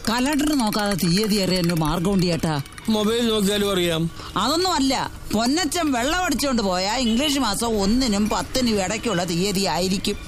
calendar നോക്കാതെ തീയതി അറിയാൻ ഒരു മാർഗമുണ്ട് ചേട്ടാ മൊബൈൽ നോക്കിയാലും അറിയാം അതൊന്നും അല്ല പൊന്നച്ചൻ വെള്ളം അടിച്ചോണ്ട് പോയാ ഇംഗ്ലീഷ് മാസം ഒന്നിനും പത്തിനും ഇടയ്ക്കുള്ള തീയതി ആയിരിക്കും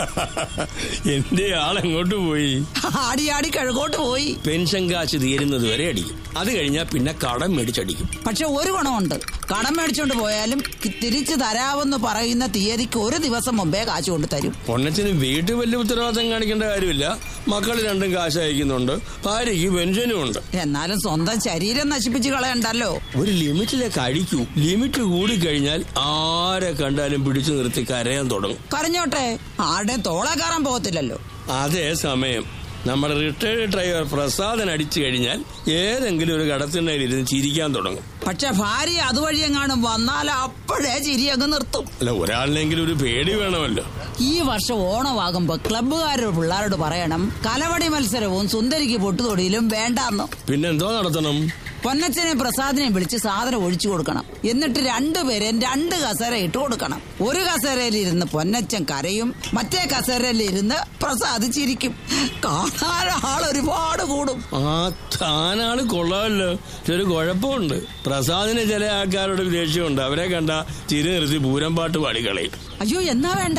എന്റെ ആളെങ്ങോട്ട് പോയി ആടി ആടി കിഴക്കോട്ട് പോയി പെൻഷൻ കാശ് തീരുന്നത് വരെ അടിക്കും അത് കഴിഞ്ഞാൽ പിന്നെ കടം മേടിച്ചടിക്കും പക്ഷെ ഒരു ഗുണമുണ്ട് കടം മേടിച്ചോണ്ട് പോയാലും തി- തിരിച്ചു തരാമെന്ന് പറയുന്ന തീയതിക്ക് ഒരു ദിവസം മുമ്പേ കാശ് കൊണ്ട് തരും പൊന്നച്ചന് വീട്ടിൽ വലിയ ഉത്തരവാദിത്തം കാണിക്കേണ്ട കാര്യമില്ല മക്കൾ രണ്ടും കാശ് അയക്കുന്നുണ്ട് ഭാര്യയ്ക്ക് പെൻഷനും ഉണ്ട് എന്നാലും സ്വന്തം ശരീരം നശിപ്പിച്ച് കളയണ്ടല്ലോ ഒരു ലിമിറ്റിലേക്ക് അടിക്കൂ ലിമിറ്റ് കൂടിക്കഴിഞ്ഞാൽ ആരെ കണ്ടാലും പിടിച്ചു നിർത്തി കരയാൻ തുടങ്ങും കരഞ്ഞോട്ടെ ആരുടെയും തോളെ കയറാൻ പോകത്തില്ലല്ലോ അതേ സമയം നമ്മുടെ റിട്ടയർഡ് ഡ്രൈവർ പ്രസാദൻ അടിച്ചു കഴിഞ്ഞാൽ ഏതെങ്കിലും ഒരു കടത്തിണ്ണയിൽ ഇരുന്ന് ചിരിക്കാൻ തുടങ്ങും പക്ഷെ ഭാര്യ അതുവഴി എങ്ങാനും വന്നാൽ അപ്പോഴേ ചിരി അങ്ങ് നിർത്തും അല്ല ഒരാളിനെങ്കിലും ഒരു പേടി വേണമല്ലോ ഈ വർഷം ഓണമാകുമ്പോ ക്ലബ്ബുകാരുടെ പിള്ളേരോട് പറയണം കലവടി മത്സരവും സുന്ദരിക്ക് പൊട്ടുതൊടിയിലും വേണ്ടാന്ന് പിന്നെന്തോ നടത്തണം പൊന്നച്ചനെ പ്രസാദിനെ വിളിച്ച് സാധനം ഒഴിച്ചു കൊടുക്കണം എന്നിട്ട് രണ്ടുപേരെയും രണ്ട് കസേര ഇട്ട് കൊടുക്കണം ഒരു കസേരയിൽ ഇരുന്ന് പൊന്നച്ചൻ കരയും മറ്റേ കസേരയിൽ ഇരുന്ന് പ്രസാദ് ചിരിക്കും കാണാൻ ആൾ ഒരുപാട് കൂടും ആ താനാള് കൊള്ളാമല്ലോ പക്ഷെ ഒരു കുഴപ്പമുണ്ട് പ്രസാദിന് ചില ആൾക്കാരോട് ദേഷ്യമുണ്ട് അവരെ കണ്ട ചിരി നിർത്തി പൂരം പാട്ട് പാടിക്കളയും അയ്യോ എന്നാ വേണ്ട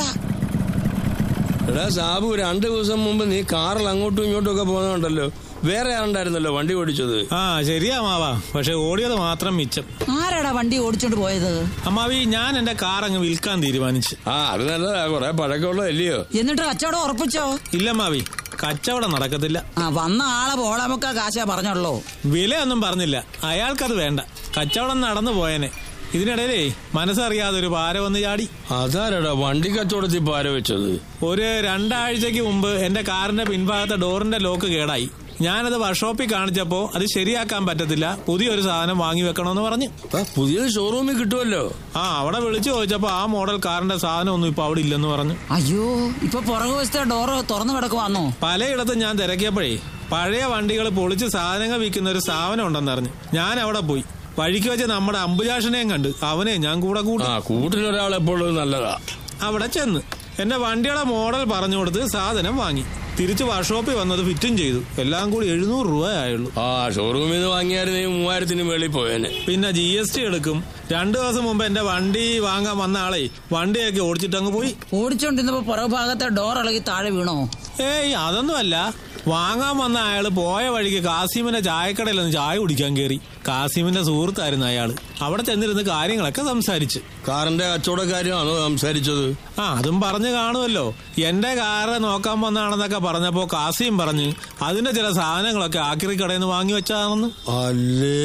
എടാ സാബു രണ്ടു ദിവസം മുമ്പ് നീ കാറിൽ അങ്ങോട്ടും ഇങ്ങോട്ടും ഒക്കെ പോകുന്നുണ്ടല്ലോ വേറെ ആളുണ്ടായിരുന്നല്ലോ വണ്ടി ഓടിച്ചത് ആ ശരിയാ മാവാ പക്ഷെ ഓടിയത് മാത്രം മിച്ചം ആരാടാ വണ്ടി ഓടിച്ചോണ്ട് പോയത് അമ്മാവി ഞാൻ എന്റെ കാർ അങ്ങ് വിൽക്കാൻ തീരുമാനിച്ചു ആ അത് നല്ലതാ കുറെ പഴക്കമുള്ളതല്ലയോ എന്നിട്ട് കച്ചവടം ഉറപ്പിച്ചോ ഇല്ല മാവി കച്ചവടം നടക്കത്തില്ല ആ വന്ന ആളെ പോളമുക്ക കാശാ പറഞ്ഞോളൂ വിലയൊന്നും പറഞ്ഞില്ല അയാൾക്കത് വേണ്ട കച്ചവടം നടന്നു പോയനെ ഇതിനിടയിലേ മനസ്സറിയാതെ ഒരു പാര വന്ന് ചാടി അതാരടാ വണ്ടി കച്ചവടത്തിൽ പാര വെച്ചത് ഒരു രണ്ടാഴ്ചക്ക് മുമ്പ് എന്റെ കാറിന്റെ പിൻഭാഗത്തെ ഡോറിന്റെ ലോക്ക് കേടായി ഞാനത് വർക്ക്ഷോപ്പിൽ കാണിച്ചപ്പോ അത് ശരിയാക്കാൻ പറ്റത്തില്ല പുതിയൊരു സാധനം വാങ്ങി വെക്കണമെന്ന് പറഞ്ഞു ആ, പുതിയത് ഷോറൂമിൽ കിട്ടുമല്ലോ ആ അവിടെ വിളിച്ചു ചോദിച്ചപ്പോ ആ മോഡൽ കാറിന്റെ സാധനം ഒന്നും ഇപ്പൊ അവിടെ ഇല്ലെന്ന് പറഞ്ഞു അയ്യോ ഇപ്പൊ പുറകുവശത്തെ ഡോറ് തുറന്നു കിടക്കുവാന്നോ പലയിടത്തും ഞാൻ തിരക്കിയപ്പോഴേ പഴയ വണ്ടികൾ പൊളിച്ച് സാധനങ്ങൾ വിൽക്കുന്ന ഒരു സ്ഥാപനം ഉണ്ടെന്നറിഞ്ഞു ഞാൻ അവിടെ പോയി വഴിക്ക് വെച്ച് നമ്മുടെ അമ്പുജാഷനെയും കണ്ട് അവനെ ഞാൻ കൂടെ കൂട്ടി ആ കൂട്ടിനൊരാൾ എപ്പോഴും നല്ലതാ അവിടെ ചെന്ന് എന്റെ വണ്ടിയുടെ മോഡൽ പറഞ്ഞു കൊടുത്ത് സാധനം വാങ്ങി തിരിച്ച് വർക്ക്ഷോപ്പിൽ വന്നത് ഫിറ്റും ചെയ്തു എല്ലാം കൂടി എഴുന്നൂറ് രൂപ ആയുള്ളൂ ആ ഷോറൂമിൽ നിന്ന് വാങ്ങിയായിരുന്നെങ്കിൽ മൂവായിരത്തിന് മേളിൽ പോയേനെ പിന്നെ ജി എസ് ടി എടുക്കും രണ്ടു ദിവസം മുമ്പ് എന്റെ വണ്ടി വാങ്ങാൻ വന്ന ആളെ വണ്ടിയൊക്കെ ഓടിച്ചിട്ട് അങ്ങ് പോയി ഓടിച്ചോണ്ടിരുന്നപ്പോ പുറകുഭാഗത്തെ ഡോർ ഇളകി താഴെ വീണോ ഏയ് അതൊന്നുമല്ല വാങ്ങാൻ വന്ന അയാള് പോയ വഴിക്ക് കാസിമിന്റെ ചായക്കടയിൽ നിന്ന് ചായ കുടിക്കാൻ കയറി കാസിമിന്റെ സുഹൃത്തായിരുന്നു അയാള് അവിടെ ചെന്നിരുന്ന് കാര്യങ്ങളൊക്കെ സംസാരിച്ച് കാറിന്റെ കച്ചവടക്കാരുമാണോ സംസാരിച്ചത് ആ അതും പറഞ്ഞു കാണുമല്ലോ എന്റെ കാറ് നോക്കാൻ വന്നാണെന്നൊക്കെ പറഞ്ഞപ്പോ കാസിം പറഞ്ഞ് അതിന്റെ ചില സാധനങ്ങളൊക്കെ ആക്രി കടയിൽ നിന്ന് വാങ്ങി വെച്ചതാണെന്ന് അല്ലേ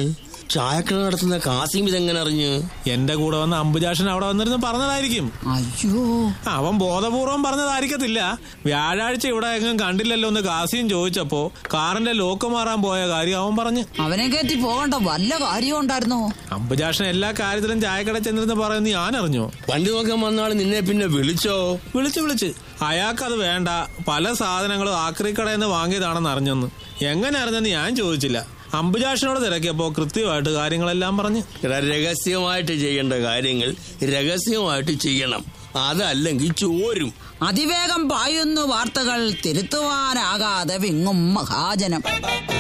ചായക്കട നടത്തുന്ന കാസിം ഇതെങ്ങനെ അറിഞ്ഞ് എന്റെ കൂടെ വന്ന അമ്പുജാഷൻ അവിടെ വന്നിരുന്ന് പറഞ്ഞതായിരിക്കും അയ്യോ അവൻ ബോധപൂർവം പറഞ്ഞതായിരിക്കത്തില്ല വ്യാഴാഴ്ച ഇവിടെ എങ്ങും കണ്ടില്ലല്ലോ എന്ന് കാസിയും ചോദിച്ചപ്പോ കാറിന്റെ ലോക്ക് മാറാൻ പോയ കാര്യം അവൻ പറഞ്ഞു അവനെ കയറ്റി പോകണ്ട വല്ല കാര്യം ഉണ്ടായിരുന്നോ അമ്പുജാഷൻ എല്ലാ കാര്യത്തിലും ചായക്കട ചെന്നിരുന്ന് പറയുന്നത് ഞാൻ അറിഞ്ഞു വണ്ടി നോക്കാൻ വന്ന ആള് നിന്നെ പിന്നെ വിളിച്ചോ വിളിച്ച് വിളിച്ച് അയാൾക്കത് വേണ്ട പല സാധനങ്ങളും ആക്രിക്കടയിൽ നിന്ന് വാങ്ങിയതാണെന്ന് അറിഞ്ഞെന്ന് എങ്ങനെ അറിഞ്ഞെന്ന് ഞാൻ ചോദിച്ചില്ല അമ്പുജാഷനോട് തിരക്കിയപ്പോ കൃത്യമായിട്ട് കാര്യങ്ങളെല്ലാം പറഞ്ഞു എടാ, രഹസ്യമായിട്ട് ചെയ്യേണ്ട കാര്യങ്ങൾ രഹസ്യമായിട്ട് ചെയ്യണം അതല്ലെങ്കിൽ ചോരും അതിവേഗം പായുന്നു വാർത്തകൾ തിരുത്തുവാനാകാതെ വിങ്ങും മഹാജനം